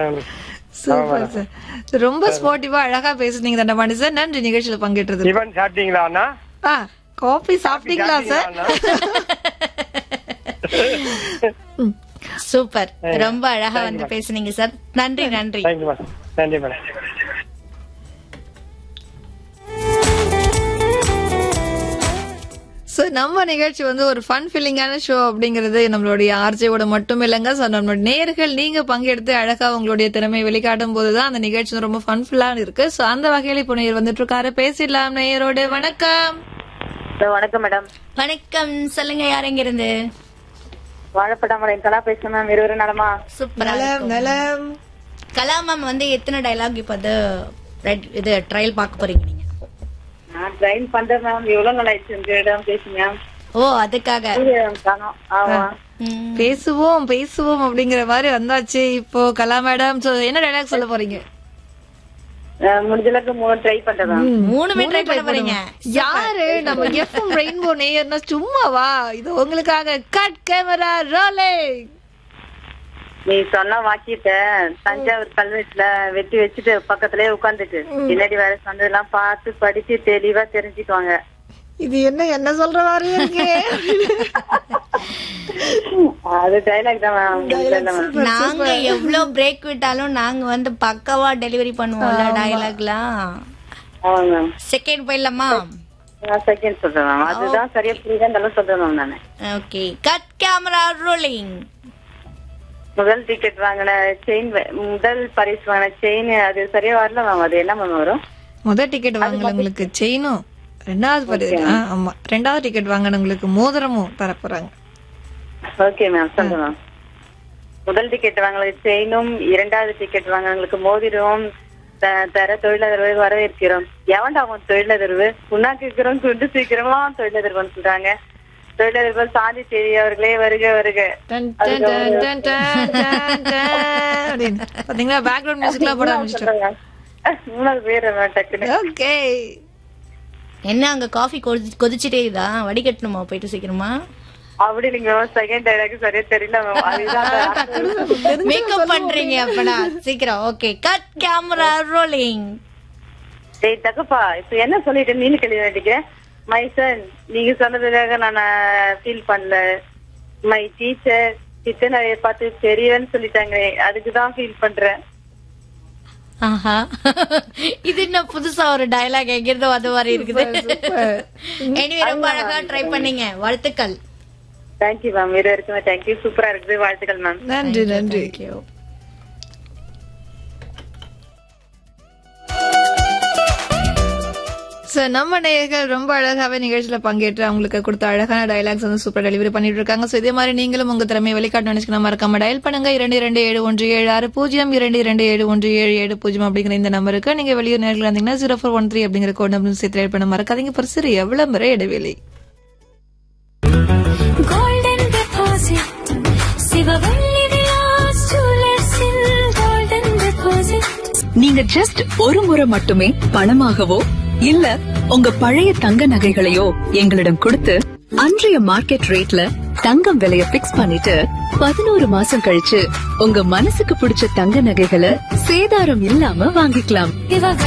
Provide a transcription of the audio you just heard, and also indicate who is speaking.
Speaker 1: Super sir ரொம்ப ஸ்போர்ட்டிவா அழகா பேசுனீங்க தண்டபாணி சார் நன்றி நிகழ்ச்சியில பங்கேற்றது
Speaker 2: டிஃபன் சாப்பிட்டீங்களா அண்ணா
Speaker 1: ஆ காபி சாப்பிட்டீங்களா சார்
Speaker 3: சூப்பர் ரொம்ப அழகா வந்து பேசுனீங்க சார் நன்றி நன்றி
Speaker 2: தேங்க்யூ மேடம் நன்றி மேடம்
Speaker 1: ஸோ நம்ம நிகழ்ச்சி வந்து ஒரு ஃபன் ஃபில்லிங்கான ஷோ அப்படிங்கிறது நம்மளுடைய ஆர்ஜேவோட மட்டும் இல்லைங்க ஸோ நம்மளோட நேர்கள் நீங்க பங்கெடுத்து அழகா உங்களுடைய திறமையை வெளிக்காட்டும் போதுதான் அந்த நிகழ்ச்சி வந்து ரொம்ப ஃபன்ஃபுல்லா இருக்கு ஸோ அந்த வகையில இப்போ நேயர் வந்துட்டு இருக்காரு பேசிடலாம் நேயரோடு வணக்கம்
Speaker 4: ஹலோ வணக்கம் மேடம்
Speaker 3: வணக்கம் சொல்லுங்க யார் எங்க இருந்து
Speaker 4: வாழைப்படாமலை கலா பேசுறேன் மேம் இருவரும் நலமா
Speaker 3: சூப்பரா
Speaker 1: நலம் நலம்
Speaker 3: கலா மேம் வந்து எத்தனை டைலாக் இப்ப அது ரெட்- இது ட்ரையல் பார்க்க போறீங்க நீங்க
Speaker 4: நான் ட்ரைன் பண்றேன் மேம் எவ்வளவு நாள் ஆயிடுச்சு உங்களிடம் பேசி மேம்
Speaker 3: ஓ அதுக்காக
Speaker 4: காணோம் ஆமா
Speaker 3: ம்.
Speaker 1: பேசுவோம் பேசுவோம் அப்படிங்கிற மாதிரி வந்தாச்சு இப்போ கலா மேடம் ஸோ என்ன டைலாக் சொல்ல போறீங்க
Speaker 4: அஹ் முடிஞ்ச அளவுக்கு மூணு ட்ரை பண்றேன் மேம்
Speaker 3: மூணுமே ட்ரை பண்ண போறீங்க
Speaker 1: யாரு நம்ம எஃப்எம் ரெயின்போ நேயர்னா சும்மாவா இது உங்களுக்காக கட் கேமரா ரோலிங்
Speaker 4: நீ சொன்ன வாக்கியத்தை தஞ்சாவூர் கல்வெட்டுல வெட்டி வச்சுட்டு பக்கத்துலயே உட்காந்துட்டு பின்னாடி வேற சொன்னதெல்லாம் பார்த்து படிச்சு தெளிவா தெரிஞ்சுக்குவாங்க
Speaker 1: இது என்ன என்ன சொல்ற மாதிரி இருக்கு
Speaker 4: அது டைலாக் தான் மேம்
Speaker 3: நாங்க எவ்வளவு பிரேக் விட்டாலும் நாங்க வந்து பக்கவா டெலிவரி பண்ணுவோம்ல டயலாக்லாம்
Speaker 4: ஆமா மேம்
Speaker 3: செகண்ட் போயிடலாமா
Speaker 4: நான் செகண்ட் சொல்றேன் மேம் அதுதான் சரியா புரியுதா நல்லா சொல்றேன் மேம் நானு
Speaker 3: ஓகே கட் கேமரா ரோலிங்
Speaker 4: முதல் டிக்கெட் வாங்கின செயின் முதல் பரிசு வாங்கின செயின் அது சரியா வரல மேம் அது என்ன மேம் வரும்
Speaker 1: முதல் டிக்கெட் வாங்கினவங்களுக்கு செயினும் ரெண்டாவது பரி- ஆ, ஆமா ரெண்டாவது டிக்கெட் வாங்கினவங்களுக்கு மோதிரமும் தர போறாங்க
Speaker 4: ஓகே மேம் சொல்லுங்க மேம் முதல் டிக்கெட் வாங்கினது செயினும் இரண்டாவது டிக்கெட் வாங்கினவங்களுக்கு மோதிரமும் த- தர தொழிலதிர்வை வரவேற்கிறோம் எவன்டா அவன் தொழிலதிர்வு உண்ணாக்குக்கிறோம் குண்டு சீக்கிரமா தொழிலதிர்வுன்னு சொல்றாங்க தொழிலதிர்வு சாந்தி தேவி அவர்களே வருக வருக
Speaker 1: டன், டன், டன், டன், டன், டன், டன் அப்படின்னு. பாத்தீங்களா பேக்ரவுண்ட் மியூசிக்லாம் போட ஆரம்பிச்சிட்டோம்
Speaker 4: சொல்றாங்க. மூணாவது பேர் மேம் டக்குன்னு
Speaker 1: ஓகே
Speaker 3: என்ன அங்க காஃபி கொதிச்சுட்டே இதா வடிகட்டணுமா போயிட்டு சீக்கிரமா
Speaker 4: அப்படி நீங்க செகண்ட் டைலாக் சரியா தெரியல மேம் அதுதான்
Speaker 3: மேக்கப் பண்றீங்க அப்பனா சீக்கிரம் ஓகே கட் கேமரா ரோலிங்
Speaker 4: டேய் தகப்பா இப்ப என்ன சொல்லிட்டு நீனு கேள்வி வேண்டிக்கிறேன் மை சன் நீங்க சொன்னதுக்காக நான் ஃபீல் பண்ணல மை டீச்சர் கிட்ட நிறைய பார்த்து பெரியவன்னு சொல்லிட்டாங்க அதுக்கு தான் ஃபீல் பண்றேன்
Speaker 3: ஆஹா இது என்ன புதுசா ஒரு டயலாக் எங்கிருந்தோ அது மாதிரி இருக்குது எனிவே ரொம்ப அழகா ட்ரை பண்ணீங்க வாழ்த்துக்கள்
Speaker 4: தேங்க்யூ மேம் இரு இருக்குமே தேங்க்யூ சூப்பரா இருக்குது வாழ்த்துக்கள் மேம்
Speaker 1: நன்றி நன்றி சார் நம்ம நேயர்கள் ரொம்ப அழகாவே நிகழ்ச்சியில பங்கேற்று அவங்களுக்கு கொடுத்த அழகான டயலாக்ஸ் வந்து சூப்பர் டெலிவரி பண்ணிட்டு இருக்காங்க ஸோ இதே மாதிரி நீங்களும் உங்க திறமையை வெளிக்காட்டு நினைச்சுக்கணும் மறக்காம டயல் பண்ணுங்க இரண்டு இரண்டு ஏழு ஒன்று ஏழு ஆறு பூஜ்ஜியம் இரண்டு இரண்டு ஏழு ஒன்று ஏழு ஏழு பூஜ்ஜியம் அப்படிங்கிற இந்த நம்பருக்கு நீங்க வெளியூர் நேர்கள் வந்தீங்கன்னா ஜீரோ ஃபோர் ஒன் த்ரீ அப்படிங்கிற கோட் நம்பர் சேர்த்து டயல் பண்ண மறக்காதீங்க ஒரு சிறு எவ்வளவு முறை இடைவெளி
Speaker 5: golden deposit சிவவள்ளி விலாஸ் ஜுவல்லர்ஸில் golden deposit
Speaker 6: நீங்க ஜஸ்ட் ஒரு முறை மட்டுமே பணமாகவோ இல்ல உங்க பழைய தங்க நகைகளையோ எங்களிடம் கொடுத்து அன்றைய மார்க்கெட் ரேட்ல தங்கம் விலைய பிக்ஸ் பண்ணிட்டு பதினோரு மாசம் கழிச்சு உங்க மனசுக்கு பிடிச்ச தங்க நகைகளை சேதாரம் இல்லாம வாங்கிக்கலாம்
Speaker 5: சிவவள்ளி